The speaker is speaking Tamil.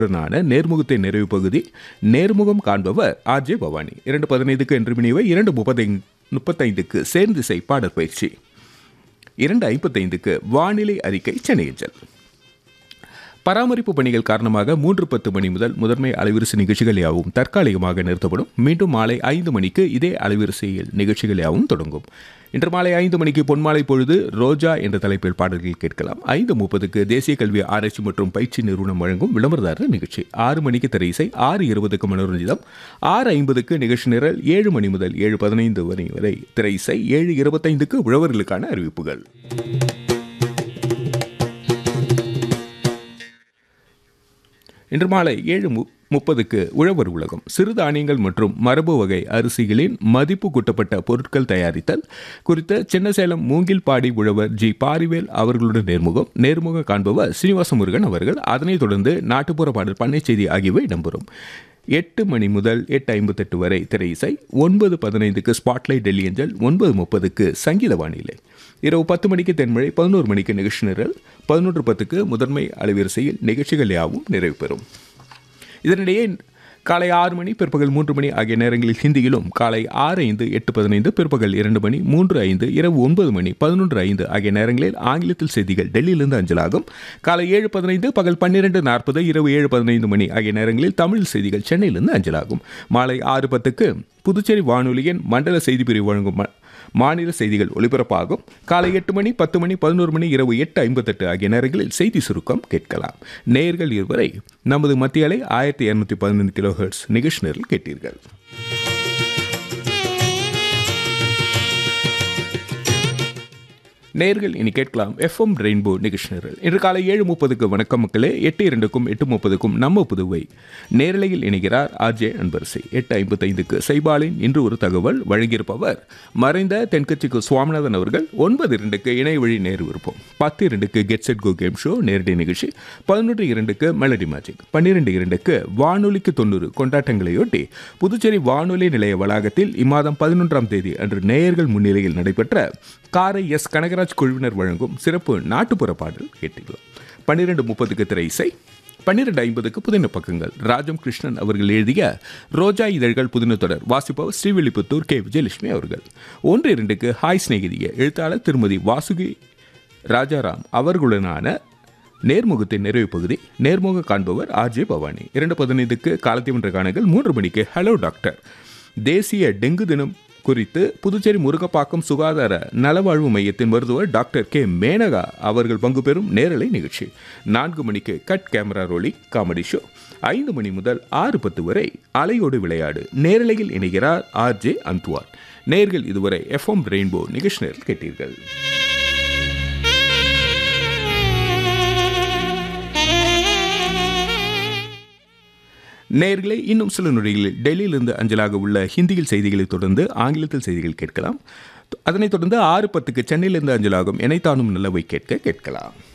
உடனான நேர்முகத்தை நிறைவு பகுதி நேர்முகம் காண்பவர் ஆர்ஜே பவானி இரண்டு பதினைந்துக்கு என்று மினிவை இரண்டு முப்பத்தைந்து முப்பத்தைந்துக்கு சேர்ந்திசை பாடற் பயிற்சி இரண்டு ஐம்பத்தைந்துக்கு வானிலை அறிக்கை சென்னையஞ்சல் பராமரிப்பு பணிகள் காரணமாக மூன்று பத்து மணி முதல் முதன்மை அலைவரிசை நிகழ்ச்சிகள் யாவும் தற்காலிகமாக நிறுத்தப்படும் மீண்டும் மாலை ஐந்து மணிக்கு இதே அலைவரிசையில் நிகழ்ச்சிகள் யாவும் தொடங்கும் இன்று மாலை ஐந்து மணிக்கு பொன்மாலை பொழுது ரோஜா என்ற தலைப்பில் பாடல்கள் கேட்கலாம் ஐந்து முப்பதுக்கு தேசிய கல்வி ஆராய்ச்சி மற்றும் பயிற்சி நிறுவனம் வழங்கும் விளம்பரதாரர் நிகழ்ச்சி ஆறு மணிக்கு திரையிசை ஆறு இருபதுக்கு மனோரஞ்சிதம் ஆறு ஐம்பதுக்கு நிகழ்ச்சி நிரல் ஏழு மணி முதல் ஏழு பதினைந்து மணி வரை திரையிசை ஏழு இருபத்தைந்துக்கு உழவர்களுக்கான அறிவிப்புகள் இன்று மாலை ஏழு மு முப்பதுக்கு உழவர் உலகம் சிறுதானியங்கள் மற்றும் மரபு வகை அரிசிகளின் மதிப்பு கூட்டப்பட்ட பொருட்கள் தயாரித்தல் குறித்த சின்னசேலம் மூங்கில்பாடி உழவர் ஜி பாரிவேல் அவர்களுடன் நேர்முகம் நேர்முகம் காண்பவர் சீனிவாச முருகன் அவர்கள் அதனைத் தொடர்ந்து நாட்டுப்புற பாடல் பண்ணை செய்தி ஆகியவை இடம்பெறும் எட்டு மணி முதல் எட்டு ஐம்பத்தெட்டு வரை திரை இசை ஒன்பது பதினைந்துக்கு ஸ்பாட்லைட் டெல்லி ஏஞ்சல் ஒன்பது முப்பதுக்கு சங்கீத வானிலை இரவு பத்து மணிக்கு தென்மழை பதினோரு மணிக்கு நிகழ்ச்சி நிரல் பதினொன்று பத்துக்கு முதன்மை அலைவரிசையில் நிகழ்ச்சிகள் யாவும் நிறைவு பெறும் இதனிடையே காலை ஆறு மணி பிற்பகல் மூன்று மணி ஆகிய நேரங்களில் ஹிந்தியிலும் காலை ஆறு ஐந்து எட்டு பதினைந்து பிற்பகல் இரண்டு மணி மூன்று ஐந்து இரவு ஒன்பது மணி பதினொன்று ஐந்து ஆகிய நேரங்களில் ஆங்கிலத்தில் செய்திகள் டெல்லியிலிருந்து அஞ்சலாகும் காலை ஏழு பதினைந்து பகல் பன்னிரெண்டு நாற்பது இரவு ஏழு பதினைந்து மணி ஆகிய நேரங்களில் தமிழ் செய்திகள் சென்னையிலிருந்து அஞ்சலாகும் மாலை ஆறு பத்துக்கு புதுச்சேரி வானொலியின் மண்டல செய்தி பிரிவு வழங்கும் ம- மாநில செய்திகள் ஒலிபரப்பாகும் காலை எட்டு மணி பத்து மணி பதினோரு மணி இரவு எட்டு ஐம்பத்தெட்டு ஆகிய நேரங்களில் செய்தி சுருக்கம் கேட்கலாம் நேயர்கள் இருவரை நமது மத்திய அலை ஆயிரத்தி இரநூத்தி பதினைந்து கிலோ ஹெர்ட்ஸ் நிகழ்ச்சி நேரில் கேட்டீர்கள் நேர்கள் இனி கேட்கலாம் எஃப்எம் ரெயின்போ நிகழ்ச்சி நேரல் இன்று காலை ஏழு முப்பதுக்கு வணக்கம் மக்களே எட்டு இரண்டுக்கும் எட்டு முப்பதுக்கும் நம்ம புதுவை நேரலையில் இணைகிறார் ஆர்ஜே அன்பரசி எட்டு ஐம்பத்தைந்துக்கு சைபாலின் இன்று ஒரு தகவல் வழங்கியிருப்பவர் மறைந்த தென்கட்சிக்கு சுவாமிநாதன் அவர்கள் ஒன்பது இரண்டுக்கு இணைய வழி நேரு விருப்பம் பத்து இரண்டுக்கு get set go game show நேரடி நிகழ்ச்சி பதினொன்று இரண்டுக்கு மெலடி மேஜிக் பன்னிரெண்டு இரண்டுக்கு வானொலிக்கு தொண்ணூறு கொண்டாட்டங்களையொட்டி புதுச்சேரி வானொலி நிலைய வளாகத்தில் இம்மாதம் பதினொன்றாம் தேதி அன்று நேயர்கள் முன்னிலையில் நடைபெற்ற காரை எஸ் கனகராஜ் குழுவினர் வழங்கும் சிறப்பு நாட்டுப்புற பாடல் கேட்டீர்களாம் பன்னிரெண்டு முப்பதுக்கு திரை இசை பன்னிரெண்டு ஐம்பதுக்கு புதின பக்கங்கள் ராஜம் கிருஷ்ணன் அவர்கள் எழுதிய ரோஜா இதழ்கள் புதின தொடர் வாசிப்பவர் ஸ்ரீவில்லிபுத்தூர் கே விஜயலட்சுமி அவர்கள் ஒன்று இரண்டுக்கு ஹாய் சிநேகிதிய எழுத்தாளர் திருமதி வாசுகி ராஜாராம் அவர்களுடனான நேர்முகத்தின் நிறைவு பகுதி நேர்முக காண்பவர் ஆர்ஜே பவானி இரண்டு பதினைந்துக்கு காலத்திமன்ற காணங்கள் மூன்று மணிக்கு ஹலோ டாக்டர் தேசிய டெங்கு தினம் குறித்து புதுச்சேரி முருகப்பாக்கம் சுகாதார நலவாழ்வு மையத்தின் மருத்துவர் டாக்டர் கே மேனகா அவர்கள் பங்கு பெறும் நேரலை நிகழ்ச்சி நான்கு மணிக்கு கட் கேமரா ரோலி காமெடி ஷோ ஐந்து மணி முதல் ஆறு பத்து வரை அலையோடு விளையாடு நேரலையில் இணைகிறார் ஆர்ஜே அந்த்வார் நேர்கள் இதுவரை எஃப்எம் ரெயின்போ நிகழ்ச்சி நேரில் கேட்டீர்கள் நேர்களே இன்னும் சில நொடிகளில் டெல்லியிலிருந்து அஞ்சலாக உள்ள ஹிந்தியில் செய்திகளை தொடர்ந்து ஆங்கிலத்தில் செய்திகள் கேட்கலாம் அதனைத் தொடர்ந்து ஆறு பத்துக்கு சென்னையிலிருந்து அஞ்சலாகும் எனைத்தானும் நிலவை கேட்க கேட்கலாம்